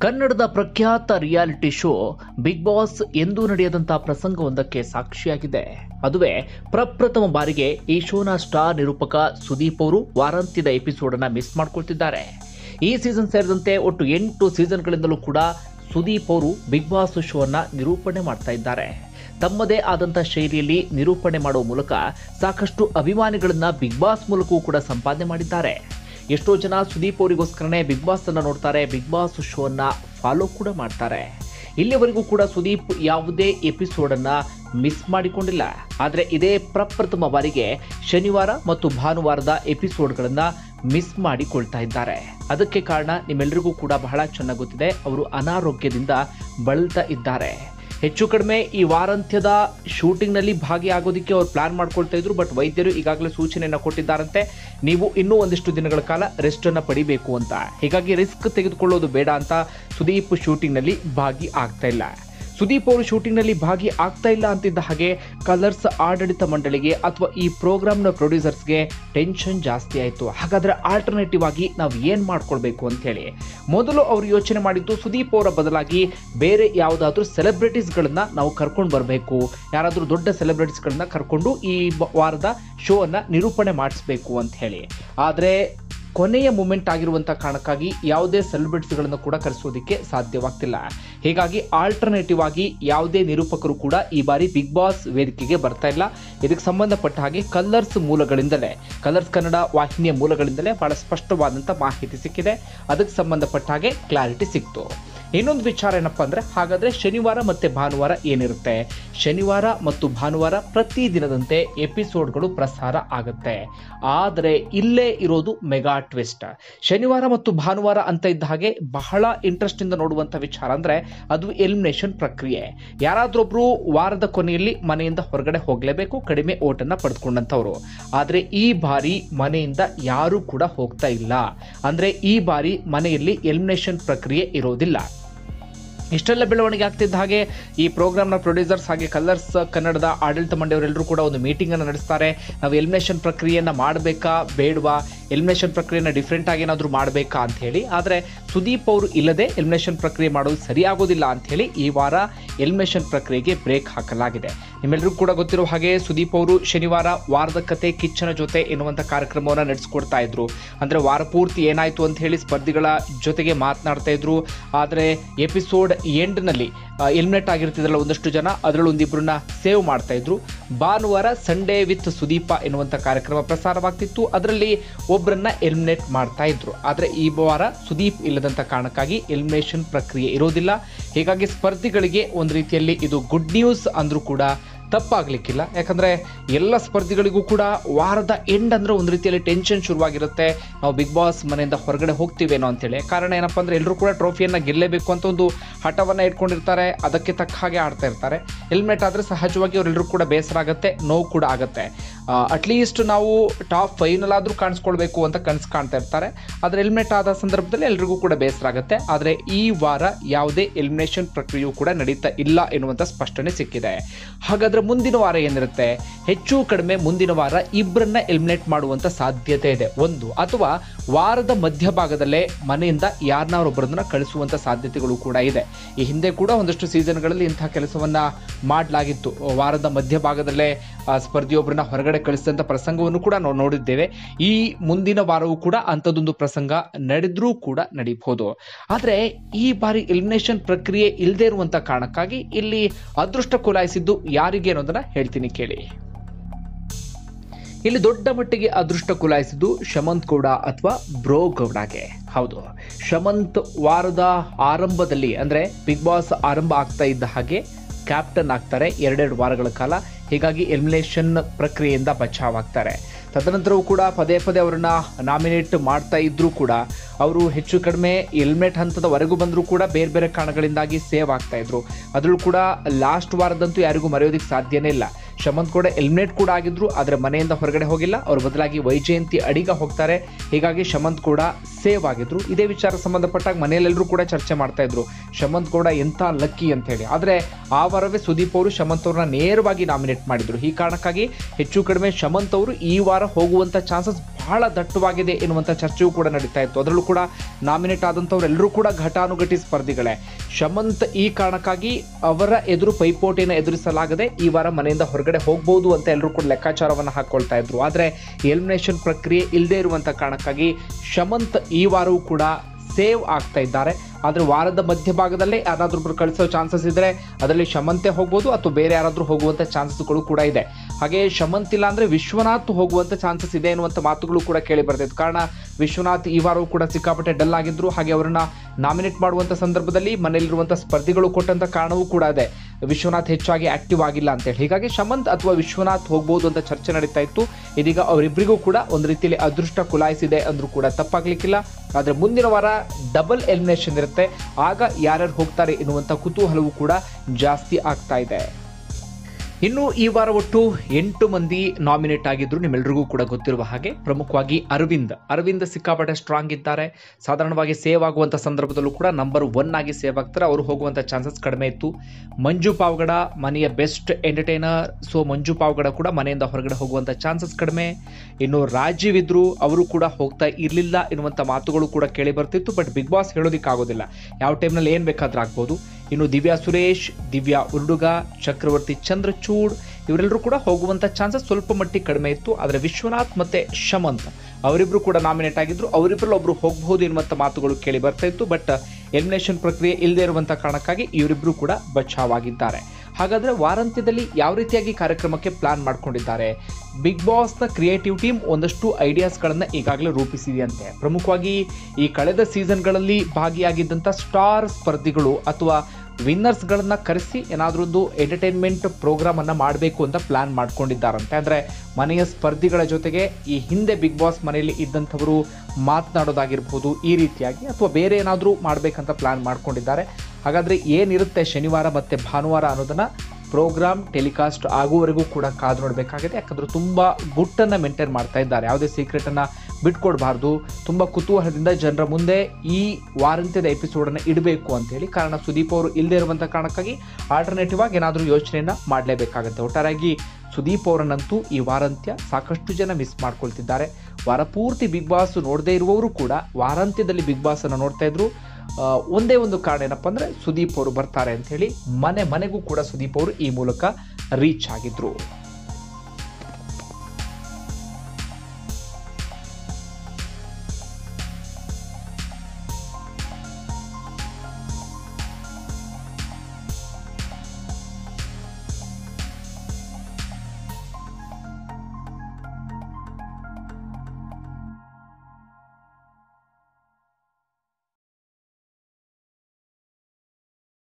ಕನ್ನಡದ ಪ್ರಖ್ಯಾತ reality show Bigg boss ಎಂದೂ ನಡೆಯದಂತಹ ಪ್ರಸಂಗವೊಂದಕ್ಕೆ ಸಾಕ್ಷಿಯಾಗಿದೆ ಅದುವೇ ಪ್ರಪ್ರಥಮ ಬಾರಿಗೆ ಈ ಶೋನ ಸ್ಟಾರ್ ನಿರೂಪಕ ಸುದೀಪ್ ಅವರು ವಾರಾಂತ್ಯದ ಎಪಿಸೋಡ್ ಅನ್ನ ಮಿಸ್ ಮಾಡ್ಕೊಳ್ತಿದ್ದಾರೆ ಈ ಸೀಸನ್ ಸೇರಿದಂತೆ ಒಟ್ಟು ಎಂಟು ಸೀಸನ್ಗಳಿಂದಲೂ ಕೂಡ ಸುದೀಪ್ ಅವರು ಬಿಗ್ ಬಾಸ್ ಶೋ ಅನ್ನ ನಿರೂಪಣೆ ಮಾಡ್ತಾ ಇದ್ದಾರೆ ತಮ್ಮದೇ ಆದಂಥ ಶೈಲಿಯಲ್ಲಿ ನಿರೂಪಣೆ ಮಾಡುವ ಮೂಲಕ ಸಾಕಷ್ಟು ಅಭಿಮಾನಿಗಳನ್ನ ಬಿಗ್ ಬಾಸ್ ಮೂಲಕವೂ ಕೂಡ ಸಂಪಾದನೆ ಮಾಡಿದ್ದಾರೆ ಎಷ್ಟೋ ಜನ ಸುದೀಪ್ ಅವರಿಗೋಸ್ಕರನೇ ಬಿಗ್ ಬಾಸ್ ಅನ್ನ ನೋಡ್ತಾರೆ ಬಿಗ್ ಬಾಸ್ ಶೋ ಅನ್ನ ಫಾಲೋ ಕೂಡ ಮಾಡ್ತಾರೆ ಇಲ್ಲಿವರೆಗೂ ಕೂಡ ಸುದೀಪ್ ಯಾವುದೇ ಎಪಿಸೋಡ್ ಅನ್ನ ಮಿಸ್ ಮಾಡಿಕೊಂಡಿಲ್ಲ ಆದರೆ ಇದೇ ಪ್ರಪ್ರಥಮ ಬಾರಿಗೆ ಶನಿವಾರ ಮತ್ತು ಭಾನುವಾರದ ಎಪಿಸೋಡ್ಗಳನ್ನ ಮಿಸ್ ಮಾಡಿಕೊಳ್ತಾ ಇದ್ದಾರೆ ಅದಕ್ಕೆ ಕಾರಣ ನಿಮ್ಮೆಲ್ಲರಿಗೂ ಕೂಡ ಬಹಳ ಚೆನ್ನಾಗಿ ಗೊತ್ತಿದೆ ಅವರು ಅನಾರೋಗ್ಯದಿಂದ ಬಳಲ್ತಾ ಇದ್ದಾರೆ ಹೆಚ್ಚು ಕಡಿಮೆ ಈ ವಾರಾಂತ್ಯದ ಶೂಟಿಂಗ್ನಲ್ಲಿ ಭಾಗಿಯಾಗೋದಕ್ಕೆ ಅವ್ರು ಪ್ಲಾನ್ ಮಾಡ್ಕೊಳ್ತಾ ಇದ್ರು ಬಟ್ ವೈದ್ಯರು ಈಗಾಗಲೇ ಸೂಚನೆಯನ್ನು ಕೊಟ್ಟಿದ್ದಾರಂತೆ ನೀವು ಇನ್ನೂ ಒಂದಿಷ್ಟು ದಿನಗಳ ಕಾಲ ರೆಸ್ಟ್ ಅನ್ನ ಪಡಿಬೇಕು ಅಂತ ಹೀಗಾಗಿ ರಿಸ್ಕ್ ತೆಗೆದುಕೊಳ್ಳೋದು ಬೇಡ ಅಂತ ಸುದೀಪ್ ಶೂಟಿಂಗ್ನಲ್ಲಿ ಭಾಗಿ ಆಗ್ತಾ ಇಲ್ಲ ಸುದೀಪ್ ಅವರು ಶೂಟಿಂಗ್ನಲ್ಲಿ ಭಾಗಿ ಆಗ್ತಾ ಇಲ್ಲ ಅಂತಿದ್ದ ಹಾಗೆ ಕಲರ್ಸ್ ಆಡಳಿತ ಮಂಡಳಿಗೆ ಅಥವಾ ಈ ಪ್ರೋಗ್ರಾಮ್ನ ಪ್ರೊಡ್ಯೂಸರ್ಸ್ಗೆ ಟೆನ್ಷನ್ ಜಾಸ್ತಿ ಆಯಿತು ಹಾಗಾದ್ರೆ ಆಲ್ಟರ್ನೇಟಿವ್ ಆಗಿ ನಾವು ಏನು ಮಾಡ್ಕೊಳ್ಬೇಕು ಅಂತ ಹೇಳಿ ಮೊದಲು ಅವರು ಯೋಚನೆ ಮಾಡಿದ್ದು ಸುದೀಪ್ ಅವರ ಬದಲಾಗಿ ಬೇರೆ ಯಾವುದಾದ್ರೂ ಸೆಲೆಬ್ರಿಟೀಸ್ಗಳನ್ನ ನಾವು ಕರ್ಕೊಂಡು ಬರಬೇಕು ಯಾರಾದರೂ ದೊಡ್ಡ ಸೆಲೆಬ್ರಿಟೀಸ್ಗಳನ್ನ ಕರ್ಕೊಂಡು ಈ ಬ- ವಾರದ ಶೋ ಅನ್ನ ನಿರೂಪಣೆ ಮಾಡಿಸ್ಬೇಕು ಅಂತ ಹೇಳಿ ಆದರೆ ಕೊನೆಯ ಮೂಮೆಂಟ್ ಆಗಿರುವಂಥ ಕಾರಣಕ್ಕಾಗಿ ಯಾವುದೇ ಸೆಲೆಬ್ರಿಟೀಸ್ಗಳನ್ನು ಕೂಡ ಕರೆಸೋದಕ್ಕೆ ಸಾಧ್ಯವಾಗ್ತಿಲ್ಲ ಹೀಗಾಗಿ ಆಲ್ಟರ್ನೇಟಿವ್ ಆಗಿ ಯಾವುದೇ ನಿರೂಪಕರು ಕೂಡ ಈ ಬಾರಿ ಬಿಗ್ ಬಾಸ್ ವೇದಿಕೆಗೆ ಬರ್ತಾ ಇಲ್ಲ ಇದಕ್ಕೆ ಸಂಬಂಧಪಟ್ಟ ಹಾಗೆ ಕಲರ್ಸ್ ಮೂಲಗಳಿಂದಲೇ ಕಲರ್ಸ್ ಕನ್ನಡ ವಾಹಿನಿಯ ಮೂಲಗಳಿಂದಲೇ ಬಹಳ ಸ್ಪಷ್ಟವಾದಂಥ ಮಾಹಿತಿ ಸಿಕ್ಕಿದೆ ಅದಕ್ಕೆ ಸಂಬಂಧಪಟ್ಟ ಹಾಗೆ ಕ್ಲಾರಿಟಿ ಸಿಕ್ತು ಇನ್ನೊಂದು ವಿಚಾರ ಏನಪ್ಪ ಅಂದ್ರೆ ಹಾಗಾದ್ರೆ ಶನಿವಾರ ಮತ್ತೆ ಭಾನುವಾರ ಏನಿರುತ್ತೆ ಶನಿವಾರ ಮತ್ತು ಭಾನುವಾರ ಪ್ರತಿ ದಿನದಂತೆ ಎಪಿಸೋಡ್ಗಳು ಪ್ರಸಾರ ಆಗುತ್ತೆ ಆದರೆ ಇಲ್ಲೇ ಇರೋದು ಮೆಗಾ ಟ್ವಿಸ್ಟ್ ಶನಿವಾರ ಮತ್ತು ಭಾನುವಾರ ಅಂತ ಇದ್ದ ಹಾಗೆ ಬಹಳ ಇಂಟ್ರೆಸ್ಟ್ ಇಂದ ನೋಡುವಂತ ವಿಚಾರ ಅಂದ್ರೆ ಅದು ಎಲಿಮಿನೇಷನ್ ಪ್ರಕ್ರಿಯೆ ಯಾರಾದ್ರೊಬ್ರು ವಾರದ ಕೊನೆಯಲ್ಲಿ ಮನೆಯಿಂದ ಹೊರಗಡೆ ಹೋಗಲೇಬೇಕು ಕಡಿಮೆ ಓಟನ್ನ ಪಡೆದುಕೊಂಡಂತವ್ರು ಆದ್ರೆ ಈ ಬಾರಿ ಮನೆಯಿಂದ ಯಾರು ಕೂಡ ಹೋಗ್ತಾ ಇಲ್ಲ ಅಂದ್ರೆ ಈ ಬಾರಿ ಮನೆಯಲ್ಲಿ ಎಲಿಮಿನೇಷನ್ ಪ್ರಕ್ರಿಯೆ ಇರೋದಿಲ್ಲ ಇಷ್ಟೆಲ್ಲ ಬೆಳವಣಿಗೆ ಆಗ್ತಿದ್ದ ಹಾಗೆ ಈ ಪ್ರೋಗ್ರಾಮ್ನ ಪ್ರೊಡ್ಯೂಸರ್ಸ್ ಹಾಗೆ ಕಲರ್ಸ್ ಕನ್ನಡದ ಆಡಳಿತ ಮಂಡಳಿಯವರೆಲ್ಲರೂ ಕೂಡ ಒಂದು ಮೀಟಿಂಗ್ ಅನ್ನು ನಡೆಸ್ತಾರೆ ನಾವು ಎಲಿಮಿನೇಷನ್ ಪ್ರಕ್ರಿಯೆಯನ್ನ ಮಾಡಬೇಕಾ ಬೇಡವಾ ಎಲಿಮಿನೇಷನ್ ಪ್ರಕ್ರಿಯೆನ ಡಿಫ್ರೆಂಟ್ ಆಗಿ ಏನಾದರೂ ಮಾಡಬೇಕಾ ಅಂತ ಹೇಳಿ ಆದರೆ ಸುದೀಪ್ ಅವರು ಇಲ್ಲದೆ ಎಲಿಮಿನೇಷನ್ ಪ್ರಕ್ರಿಯೆ ಮಾಡೋದು ಸರಿಯಾಗೋದಿಲ್ಲ ಅಂತ ಹೇಳಿ ಈ ವಾರ ಎಲಿಮಿನೇಷನ್ ಪ್ರಕ್ರಿಯೆಗೆ ಬ್ರೇಕ್ ಹಾಕಲಾಗಿದೆ ನಿಮ್ಮೆಲ್ಲರಿಗೂ ಕೂಡ ಗೊತ್ತಿರೋ ಹಾಗೆ ಸುದೀಪ್ ಅವರು ಶನಿವಾರ ವಾರದ ಕತೆ ಕಿಚ್ಚನ ಜೊತೆ ಎನ್ನುವಂಥ ಕಾರ್ಯಕ್ರಮವನ್ನು ನಡೆಸ್ಕೊಡ್ತಾ ಇದ್ರು ಅಂದ್ರೆ ವಾರ ಪೂರ್ತಿ ಏನಾಯ್ತು ಅಂತ ಹೇಳಿ ಸ್ಪರ್ಧಿಗಳ ಜೊತೆಗೆ ಮಾತನಾಡ್ತಾ ಇದ್ರು ಆದರೆ ಎಪಿಸೋಡ್ ಎಂಡ್ನಲ್ಲಿ ಎಲಿಮಿನೇಟ್ ಆಗಿರ್ತಿದ್ರಲ್ಲ ಒಂದಷ್ಟು ಜನ ಅದರಲ್ಲಿ ಒಂದಿಬ್ಬರನ್ನ ಸೇವ್ ಮಾಡ್ತಾ ಇದ್ರು ಭಾನುವಾರ ಸಂಡೇ ವಿತ್ ಸುದೀಪ ಎನ್ನುವಂಥ ಕಾರ್ಯಕ್ರಮ ಪ್ರಸಾರವಾಗ್ತಿತ್ತು ಅದರಲ್ಲಿ ಒಬ್ಬರನ್ನ ಎಲಿಮಿನೇಟ್ ಮಾಡ್ತಾ ಇದ್ರು ಆದರೆ ಈ ವಾರ ಸುದೀಪ್ ಇಲ್ಲದಂಥ ಕಾರಣಕ್ಕಾಗಿ ಎಲಿಮಿನೇಷನ್ ಪ್ರಕ್ರಿಯೆ ಇರೋದಿಲ್ಲ ಹೀಗಾಗಿ ಸ್ಪರ್ಧಿಗಳಿಗೆ ಒಂದು ರೀತಿಯಲ್ಲಿ ಇದು ಗುಡ್ ನ್ಯೂಸ್ ಅಂದ್ರೂ ಕೂಡ ತಪ್ಪಾಗ್ಲಿಕ್ಕಿಲ್ಲ ಯಾಕಂದ್ರೆ ಎಲ್ಲ ಸ್ಪರ್ಧಿಗಳಿಗೂ ಕೂಡ ವಾರದ ಎಂಡ್ ಅಂದ್ರೆ ಒಂದು ರೀತಿಯಲ್ಲಿ ಟೆನ್ಷನ್ ಶುರುವಾಗಿರುತ್ತೆ ನಾವು ಬಿಗ್ ಬಾಸ್ ಮನೆಯಿಂದ ಹೊರಗಡೆ ಹೋಗ್ತೀವೇನೋ ಅಂತೇಳಿ ಕಾರಣ ಏನಪ್ಪಾ ಅಂದ್ರೆ ಎಲ್ಲರೂ ಕೂಡ ಟ್ರೋಫಿಯನ್ನ ಗೆಲ್ಲೇಬೇಕು ಅಂತ ಒಂದು ಹಠವನ್ನ ಇಟ್ಕೊಂಡಿರ್ತಾರೆ ಅದಕ್ಕೆ ತಕ್ಕ ಹಾಗೆ ಆಡ್ತಾ ಇರ್ತಾರೆ ಹೆಲ್ಮೆಟ್ ಆದ್ರೆ ಸಹಜವಾಗಿ ಅವರೆಲ್ಲರೂ ಕೂಡ ಬೇಸರ ಆಗುತ್ತೆ ನೋವು ಕೂಡ ಆಗುತ್ತೆ ಅಟ್ಲೀಸ್ಟ್ ನಾವು ಟಾಪ್ ಫೈನಲ್ ಆದ್ರೂ ಕಾಣಿಸ್ಕೊಳ್ಬೇಕು ಅಂತ ಕನಸು ಕಾಣ್ತಾ ಇರ್ತಾರೆ ಆದ್ರೆ ಹೆಲ್ಮೆಟ್ ಆದ ಸಂದರ್ಭದಲ್ಲಿ ಎಲ್ರಿಗೂ ಕೂಡ ಬೇಸರ ಆಗುತ್ತೆ ಆದ್ರೆ ಈ ವಾರ ಯಾವುದೇ ಎಲಿಮಿನೇಷನ್ ಪ್ರಕ್ರಿಯೆಯೂ ಕೂಡ ನಡೀತಾ ಇಲ್ಲ ಎನ್ನುವಂತ ಸ್ಪಷ್ಟನೆ ಸಿಕ್ಕಿದೆ ಹಾಗಾದ್ರೆ ಮುಂದಿನ ವಾರ ಏನಿರುತ್ತೆ ಹೆಚ್ಚು ಕಡಿಮೆ ಮುಂದಿನ ವಾರ ಇಬ್ಬರನ್ನ ಎಲಿಮಿನೇಟ್ ಮಾಡುವಂತ ಸಾಧ್ಯತೆ ಇದೆ ಒಂದು ಅಥವಾ ವಾರದ ಮಧ್ಯಭಾಗದಲ್ಲೇ ಮನೆಯಿಂದ ಯಾರನ್ನಾರೊಬ್ಬರನ್ನ ಕಳಿಸುವಂತ ಸಾಧ್ಯತೆಗಳು ಕೂಡ ಇದೆ ಈ ಹಿಂದೆ ಕೂಡ ಒಂದಷ್ಟು ಸೀಸನ್ಗಳಲ್ಲಿ ಇಂತಹ ಕೆಲಸವನ್ನ ಮಾಡಲಾಗಿತ್ತು ವಾರದ ಮಧ್ಯಭಾಗದಲ್ಲೇ ಆ, ಸ್ಪರ್ಧಿಯೊಬ್ಬರನ್ನ ಹೊರಗಡೆ ಕಳಿಸಿದಂತ ಪ್ರಸಂಗವನ್ನು ಕೂಡ ನಾವು ನೋಡಿದ್ದೇವೆ ಈ ಮುಂದಿನ ವಾರವೂ ಕೂಡ ಅಂಥದ್ದೊಂದು ಪ್ರಸಂಗ ನಡೆದ್ರೂ ಕೂಡ ನಡೀಬಹುದು ಆದ್ರೆ ಈ ಬಾರಿ ಎಲಿಮಿನೇಷನ್ ಪ್ರಕ್ರಿಯೆ ಇಲ್ಲದೆ ಇರುವಂತ ಕಾರಣಕ್ಕಾಗಿ ಇಲ್ಲಿ ಅದೃಷ್ಟ ಕುಲಾಯಿಸಿದ್ದು ಯಾರಿಗೆ ಅನ್ನೋದನ್ನ ಹೇಳ್ತೀನಿ ಕೇಳಿ ಇಲ್ಲಿ ದೊಡ್ಡ ಮಟ್ಟಿಗೆ ಅದೃಷ್ಟ ಕುಲಾಯಿಸಿದ್ದು ಶಮಂತ್ ಗೌಡ ಅಥವಾ ಬ್ರೋ ಗೌಡಗೆ ಹೌದು ಶಮಂತ್ ವಾರದ ಆರಂಭದಲ್ಲಿ ಅಂದ್ರೆ ಬಿಗ್ ಬಾಸ್ ಆರಂಭ ಆಗ್ತಾ ಇದ್ದ ಹಾಗೆ ಕ್ಯಾಪ್ಟನ್ ಆಗ್ತಾರೆ ಎರಡೆರಡು ವಾರಗಳ ಕಾಲ ಹೀಗಾಗಿ ಎಲಿಮಿನೇಷನ್ ಪ್ರಕ್ರಿಯೆಯಿಂದ ಬಚಾವಾಗ್ತಾರೆ ತದನಂತರವೂ ಕೂಡ ಪದೇ ಪದೇ ಅವರನ್ನ ನಾಮಿನೇಟ್ ಮಾಡ್ತಾ ಇದ್ರೂ ಕೂಡ ಅವರು ಹೆಚ್ಚು ಕಡಿಮೆ ಎಲಿಮಿನೇಟ್ ಹಂತದವರೆಗೂ ಬಂದರೂ ಕೂಡ ಬೇರೆ ಬೇರೆ ಕಾರಣಗಳಿಂದಾಗಿ ಸೇವ್ ಆಗ್ತಾ ಇದ್ರು ಅದ್ರಲ್ಲೂ ಕೂಡ ಲಾಸ್ಟ್ ವಾರದಂತೂ ಯಾರಿಗೂ ಮರೆಯೋದಕ್ಕೆ ಸಾಧ್ಯನೇ ಇಲ್ಲ ಶಮಂತ್ ಕೂಡ ಎಲಿಮಿನೇಟ್ ಕೂಡ ಆಗಿದ್ರು ಆದರೆ ಮನೆಯಿಂದ ಹೊರಗಡೆ ಹೋಗಿಲ್ಲ ಅವ್ರ ಬದಲಾಗಿ ವೈಜಯಂತಿ ಅಡಿಗ ಹೋಗ್ತಾರೆ ಹೀಗಾಗಿ ಶಮಂತ್ ಕೂಡ ಸೇವ್ ಆಗಿದ್ರು ಇದೇ ವಿಚಾರ ಸಂಬಂಧಪಟ್ಟಾಗ ಮನೆಯಲ್ಲೆಲ್ಲರೂ ಕೂಡ ಚರ್ಚೆ ಮಾಡ್ತಾ ಇದ್ರು ಶಮಂತ್ ಕೂಡ ಎಂಥ ಲಕ್ಕಿ ಅಂತ ಹೇಳಿ ಆದರೆ ಆ ವಾರವೇ ಸುದೀಪ್ ಅವರು ಶಮಂತ್ ಅವ್ರನ್ನ ನೇರವಾಗಿ ನಾಮಿನೇಟ್ ಮಾಡಿದ್ರು ಈ ಕಾರಣಕ್ಕಾಗಿ ಹೆಚ್ಚು ಕಡಿಮೆ ಶಮಂತ್ ಅವರು ಈ ವಾರ ಹೋಗುವಂತ ಚಾನ್ಸಸ್ ಬಹಳ ದಟ್ಟವಾಗಿದೆ ಎನ್ನುವಂಥ ಚರ್ಚೆಯೂ ಕೂಡ ನಡೀತಾ ಇತ್ತು ಅದರಲ್ಲೂ ಕೂಡ ನಾಮಿನೇಟ್ ಆದಂಥವರೆಲ್ಲರೂ ಕೂಡ ಘಟಾನುಘಟಿ ಸ್ಪರ್ಧಿಗಳೇ ಶಮಂತ್ ಈ ಕಾರಣಕ್ಕಾಗಿ ಅವರ ಎದುರು ಪೈಪೋಟಿಯನ್ನು ಎದುರಿಸಲಾಗದೆ ಈ ವಾರ ಮನೆಯಿಂದ ಹೊರಗಡೆ ಹೋಗ್ಬೋದು ಅಂತ ಎಲ್ಲರೂ ಕೂಡ ಲೆಕ್ಕಾಚಾರವನ್ನು ಹಾಕೊಳ್ತಾ ಇದ್ರು ಆದರೆ ಎಲಿಮಿನೇಷನ್ ಪ್ರಕ್ರಿಯೆ ಇಲ್ಲದೆ ಇರುವಂಥ ಕಾರಣಕ್ಕಾಗಿ ಶಮಂತ್ ಈ ವಾರವೂ ಕೂಡ ಸೇವ್ ಆಗ್ತಾ ಇದ್ದಾರೆ ಆದರೆ ವಾರದ ಮಧ್ಯಭಾಗದಲ್ಲೇ ಯಾರಾದ್ರೂ ಒಬ್ರು ಕಳಿಸೋ ಚಾನ್ಸಸ್ ಇದ್ರೆ ಅದರಲ್ಲಿ ಶಮಂತೆ ಹೋಗ್ಬೋದು ಅಥವಾ ಬೇರೆ ಯಾರಾದ್ರೂ ಹೋಗುವಂತ ಚಾನ್ಸಸ್ಗಳು ಕೂಡ ಇದೆ ಹಾಗೆ ಶಮಂತ್ ಇಲ್ಲ ಅಂದ್ರೆ ವಿಶ್ವನಾಥ್ ಹೋಗುವಂತ ಚಾನ್ಸಸ್ ಇದೆ ಅನ್ನುವಂಥ ಮಾತುಗಳು ಕೂಡ ಕೇಳಿ ಬರ್ತಿತ್ತು ಕಾರಣ ವಿಶ್ವನಾಥ್ ಈ ವಾರವೂ ಕೂಡ ಸಿಕ್ಕಾಪಟ್ಟೆ ಡಲ್ ಆಗಿದ್ರು ಹಾಗೆ ಅವರನ್ನ ನಾಮಿನೇಟ್ ಮಾಡುವಂತ ಸಂದರ್ಭದಲ್ಲಿ ಮನೆಯಲ್ಲಿರುವಂತ ಸ್ಪರ್ಧಿಗಳು ಕೊಟ್ಟಂತ ಕಾರಣವೂ ಕೂಡ ಇದೆ ವಿಶ್ವನಾಥ್ ಹೆಚ್ಚಾಗಿ ಆಕ್ಟಿವ್ ಆಗಿಲ್ಲ ಅಂತೇಳಿ ಹೀಗಾಗಿ ಶಮಂತ್ ಅಥವಾ ವಿಶ್ವನಾಥ್ ಹೋಗ್ಬೋದು ಅಂತ ಚರ್ಚೆ ನಡೀತಾ ಇತ್ತು ಇದೀಗ ಅವರಿಬ್ಬರಿಗೂ ಕೂಡ ಒಂದು ರೀತಿಯಲ್ಲಿ ಅದೃಷ್ಟ ಕುಲಾಯಿಸಿದೆ ಅಂದ್ರೂ ಕೂಡ ತಪ್ಪಾಗ್ಲಿಕ್ಕಿಲ್ಲ ಆದ್ರೆ ಮುಂದಿನ ವಾರ ಡಬಲ್ ಎಲಿಮಿನೇಷನ್ ಇರುತ್ತೆ ಆಗ ಯಾರ್ಯಾರು ಹೋಗ್ತಾರೆ ಎನ್ನುವಂತ ಕುತೂಹಲವೂ ಕೂಡ ಜಾಸ್ತಿ ಆಗ್ತಾ ಇದೆ ಇನ್ನು ಈ ವಾರ ಒಟ್ಟು ಎಂಟು ಮಂದಿ ನಾಮಿನೇಟ್ ಆಗಿದ್ರು ನಿಮ್ಮೆಲ್ರಿಗೂ ಕೂಡ ಗೊತ್ತಿರುವ ಹಾಗೆ ಪ್ರಮುಖವಾಗಿ ಅರವಿಂದ್ ಅರವಿಂದ್ ಸಿಕ್ಕಾಪಟ್ಟೆ ಸ್ಟ್ರಾಂಗ್ ಇದ್ದಾರೆ ಸಾಧಾರಣವಾಗಿ ಸೇವ್ ಆಗುವಂತ ಸಂದರ್ಭದಲ್ಲೂ ಕೂಡ ನಂಬರ್ ಒನ್ ಆಗಿ ಸೇವ್ ಆಗ್ತಾರೆ ಅವರು ಹೋಗುವಂತ ಚಾನ್ಸಸ್ ಕಡಿಮೆ ಇತ್ತು ಮಂಜು ಪಾವಗಡ ಮನೆಯ best entertainer so Manju Pavagada ಕೂಡ ಮನೆಯಿಂದ ಹೊರಗಡೆ ಹೋಗುವಂತ ಚಾನ್ಸಸ್ ಕಡಿಮೆ ಇನ್ನು ರಾಜೀವ್ ಇದ್ರು ಅವರು ಕೂಡ ಹೋಗ್ತಾ ಇರಲಿಲ್ಲ ಎನ್ನುವಂತ ಮಾತುಗಳು ಕೂಡ ಕೇಳಿ ಬರ್ತಿತ್ತು ಬಟ್ ಬಿಗ್ ಬಾಸ್ ಹೇಳೋದಿಕ್ಕಾಗೋದಿಲ್ಲ ಯಾವ ಟೈಮ್ನಲ್ಲಿ ಏನು ಬೇಕಾದ್ರೂ ಆಗ್ಬೋದು ಇನ್ನು ದಿವ್ಯಾ ಸುರೇಶ್ ದಿವ್ಯಾ ಉರುಡುಗ ಚಕ್ರವರ್ತಿ ಚಂದ್ರಚೂಡ್ ಇವರೆಲ್ಲರೂ ಕೂಡ ಹೋಗುವಂತ ಚಾನ್ಸಸ್ ಸ್ವಲ್ಪ ಮಟ್ಟಿಗೆ ಕಡಿಮೆ ಇತ್ತು ಆದರೆ ವಿಶ್ವನಾಥ್ ಮತ್ತೆ ಶಮಂತ್ ಅವರಿಬ್ರು ಕೂಡ ನಾಮಿನೇಟ್ ಆಗಿದ್ರು ಅವರಿಬ್ಬರಲ್ಲಿ ಒಬ್ರು ಹೋಗಬಹುದು ಎನ್ನುವಂತ ಮಾತುಗಳು ಕೇಳಿ ಬರ್ತಾ ಇತ್ತು ಬಟ್ ಎಲಿಮಿನೇಷನ್ ಪ್ರಕ್ರಿಯೆ ಇಲ್ಲದೆ ಇರುವಂತ ಕಾರಣಕ್ಕಾಗಿ ಇವರಿಬ್ರು ಕೂಡ ಬಚಾವಾಗಿದ್ದಾರೆ ಹಾಗಾದ್ರೆ ವಾರಾಂತ್ಯದಲ್ಲಿ ಯಾವ ರೀತಿಯಾಗಿ ಕಾರ್ಯಕ್ರಮಕ್ಕೆ ಪ್ಲಾನ್ ಮಾಡ್ಕೊಂಡಿದ್ದಾರೆ ಬಿಗ್ ಬಾಸ್ನ ಕ್ರಿಯೇಟಿವ್ ಟೀಮ್ ಒಂದಷ್ಟು ಐಡಿಯಾಸ್ಗಳನ್ನು ಈಗಾಗಲೇ ರೂಪಿಸಿದೆಯಂತೆ ಪ್ರಮುಖವಾಗಿ ಈ ಕಳೆದ ಸೀಸನ್ಗಳಲ್ಲಿ ಭಾಗಿಯಾಗಿದ್ದಂಥ ಸ್ಟಾರ್ ಸ್ಪರ್ಧಿಗಳು ಅಥವಾ ವಿನ್ನರ್ಸ್ಗಳನ್ನ ಕರೆಸಿ ಏನಾದರೂ ಒಂದು ಎಂಟರ್ಟೈನ್ಮೆಂಟ್ ಪ್ರೋಗ್ರಾಮ್ ಅನ್ನ ಮಾಡಬೇಕು ಅಂತ ಪ್ಲಾನ್ ಮಾಡ್ಕೊಂಡಿದ್ದಾರಂತೆ ಅಂದ್ರೆ ಮನೆಯ ಸ್ಪರ್ಧಿಗಳ ಜೊತೆಗೆ ಈ ಹಿಂದೆ ಬಿಗ್ ಬಾಸ್ ಮನೆಯಲ್ಲಿ ಇದ್ದಂಥವರು ಮಾತನಾಡೋದಾಗಿರ್ಬೋದು ಈ ರೀತಿಯಾಗಿ ಅಥವಾ ಬೇರೆ ಏನಾದರೂ ಮಾಡಬೇಕಂತ ಪ್ಲಾನ್ ಮಾಡ್ಕೊಂಡಿದ್ದಾರೆ ಹಾಗಾದ್ರೆ ಏನಿರುತ್ತೆ ಶನಿವಾರ ಮತ್ತೆ ಭಾನುವಾರ ಅನ್ನೋದನ್ನ ಪ್ರೋಗ್ರಾಮ್ ಟೆಲಿಕಾಸ್ಟ್ ಆಗುವವರೆಗೂ ಕೂಡ ಕಾದು ನೋಡಬೇಕಾಗಿದೆ ಯಾಕಂದ್ರೆ ತುಂಬಾ ಗುಟ್ಟನ್ನ ಮೇಂಟೈನ್ ಮಾಡ್ತಾ ಇದ್ದಾರೆ ಯಾವುದೇ ಸೀಕ್ರೆಟ್ ಅನ್ನ ಬಿಟ್ಕೊಡ್ಬಾರ್ದು ತುಂಬಾ ಕುತೂಹಲದಿಂದ ಜನರ ಮುಂದೆ ಈ ವಾರಾಂತ್ಯದ ಎಪಿಸೋಡ್ ಅನ್ನ ಇಡಬೇಕು ಅಂತ ಹೇಳಿ ಕಾರಣ ಸುದೀಪ್ ಅವರು ಇಲ್ಲದೆ ಇರುವಂತ ಕಾರಣಕ್ಕಾಗಿ ಆಲ್ಟರ್ನೇಟಿವ್ ಆಗಿ ಏನಾದರೂ ಯೋಚನೆಯನ್ನ ಮಾಡಲೇಬೇಕಾಗುತ್ತೆ ಒಟ್ಟಾರೆಯಾಗಿ ಸುದೀಪ್ ಅವರನ್ನಂತೂ ಈ ವಾರಾಂತ್ಯ ಸಾಕಷ್ಟು ಜನ ಮಿಸ್ ಮಾಡ್ಕೊಳ್ತಿದ್ದಾರೆ ವಾರ ಪೂರ್ತಿ ಬಿಗ್ ಬಾಸ್ ನೋಡದೇ ಇರುವವರು ಕೂಡ ವಾರಾಂತ್ಯದಲ್ಲಿ ಬಿಗ್ ಬಾಸ್ ಅನ್ನು ನೋಡ್ತಾ ಇದ್ರು ಆ, ಒಂದೇ ಒಂದು ಕಾರಣ ಏನಪ್ಪ ಅಂದ್ರೆ ಸುದೀಪ್ ಅವರು ಬರ್ತಾರೆ ಅಂತ ಹೇಳಿ ಮನೆ ಮನೆಗೂ ಕೂಡ ಸುದೀಪ್ ಅವರು ಈ ಮೂಲಕ ರೀಚ್ ಆಗಿದ್ರು